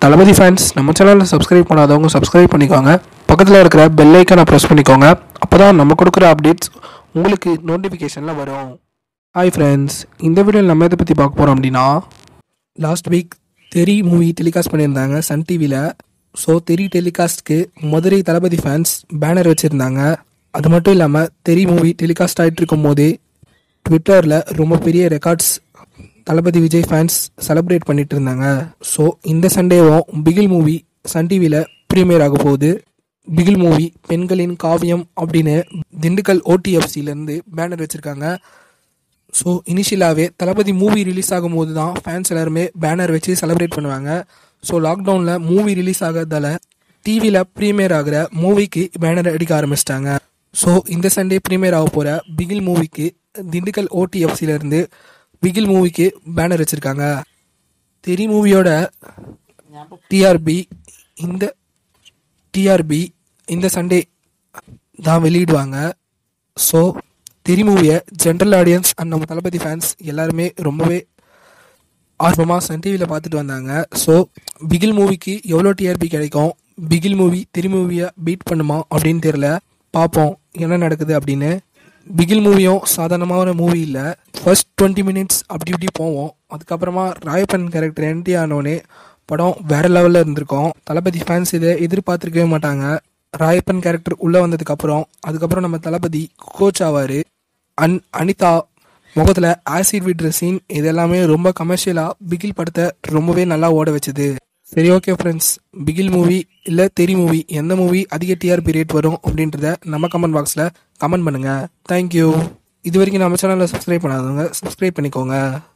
தளபதி fans நம்ம சேனலில் subscribe பண்ணாதவங்க சப்ஸ்கிரைப் பண்ணிக்கோங்க பக்கத்தில் இருக்கிற பெல் ஐக்கானை ப்ரெஸ் பண்ணிக்கோங்க அப்போ தான் நம்ம கொடுக்குற அப்டேட்ஸ் உங்களுக்கு நோட்டிஃபிகேஷனில் வரும் ஹாய் ஃப்ரெண்ட்ஸ் இந்த வீடியோவில் நம்ம எதை பற்றி பார்க்க போகிறோம் அப்படின்னா last week Theri movie telecast பண்ணியிருந்தாங்க சன் டிவியில் ஸோ தெரி டெலிகாஸ்ட்க்கு மதுரை தளபதி ஃபேன்ஸ் பேனர் வச்சுருந்தாங்க அது மட்டும் இல்லாமல் தெரி மூவி டெலிகாஸ்ட் ஆகிட்டு இருக்கும் போதே ட்விட்டரில் ரொம்ப பெரிய records Thalapathy Vijay fans celebrate பண்ணிட்டு இருந்தாங்க ஸோ இந்த சண்டேவும் பிகில் மூவி சன் டிவியில் ப்ரீமியர் ஆக போகுது பிகில் மூவி பெண்களின் காவியம் அப்படின்னு திண்டுக்கல் ஓடிஎஃப்சிலேருந்து பேனர் வச்சுருக்காங்க ஸோ இனிஷியலாகவே தளபதி மூவி ரிலீஸ் ஆகும்போது தான் ஃபேன்ஸ் எல்லாருமே பேனர் வச்சு செலிப்ரேட் பண்ணுவாங்க ஸோ லாக்டவுனில் மூவி ரிலீஸ் ஆகிறதால டிவியில் ப்ரீமியர் ஆகிற மூவிக்கு பேனர் அடிக்க ஆரம்பிச்சிட்டாங்க ஸோ இந்த சண்டே ப்ரீமியர் ஆக போகிற பிகில் மூவிக்கு திண்டுக்கல் ஓடிஎஃப்சிலேருந்து பிகில் மூவிக்கு பேனர் வச்சுருக்காங்க தெரி மூவியோட டிஆர்பி இந்த டிஆர்பி இந்த சண்டே தான் வெளியிடுவாங்க ஸோ தெரி மூவியை ஜென்ரல் ஆடியன்ஸ் அண்ட் நம்ம தளபதி ஃபேன்ஸ் எல்லாருமே ரொம்பவே ஆர்வமாக சன் டிவியில் பார்த்துட்டு வந்தாங்க ஸோ பிகில் மூவிக்கு எவ்வளோ டிஆர்பி கிடைக்கும் பிகில் மூவி தெரி மூவியை பீட் பண்ணுமா அப்படின்னு தெரியல பார்ப்போம் என்ன நடக்குது அப்படின்னு பிகில் மூவியும் சாதாரணமான மூவி இல்லை ஃபர்ஸ்ட் டுவெண்ட்டி மினிட்ஸ் அப்படி இப்படி போவோம் அதுக்கப்புறமா ராயப்பன் கேரக்டர் என்ட்ரி ஆனோடனே படம் வேற லெவலில் இருந்திருக்கும் தளபதி ஃபேன்ஸ் இதை எதிர்பார்த்துருக்கவே மாட்டாங்க ராயப்பன் கேரக்டர் உள்ளே வந்ததுக்கப்புறம் அதுக்கப்புறம் நம்ம தளபதி கோச் ஆவார் அன் அனிதா முகத்தில் ஆசிட் விடுற சீன் இது எல்லாமே ரொம்ப கமர்ஷியலாக பிகில் படத்தை ரொம்பவே நல்லா ஓட வச்சுது சரி ஓகே ஃப்ரெண்ட்ஸ் பிகில் மூவி இல்லை தெரி மூவி எந்த மூவி அதிக டிஆர்பி ரேட் வரும் அப்படின்றத நம்ம கமெண்ட் பாக்ஸில் கமெண்ட் பண்ணுங்கள் தேங்க்யூ இது வரைக்கும் நம்ம சேனலில் சப்ஸ்கிரைப் பண்ணாதவங்க சப்ஸ்கிரைப் பண்ணிக்கோங்க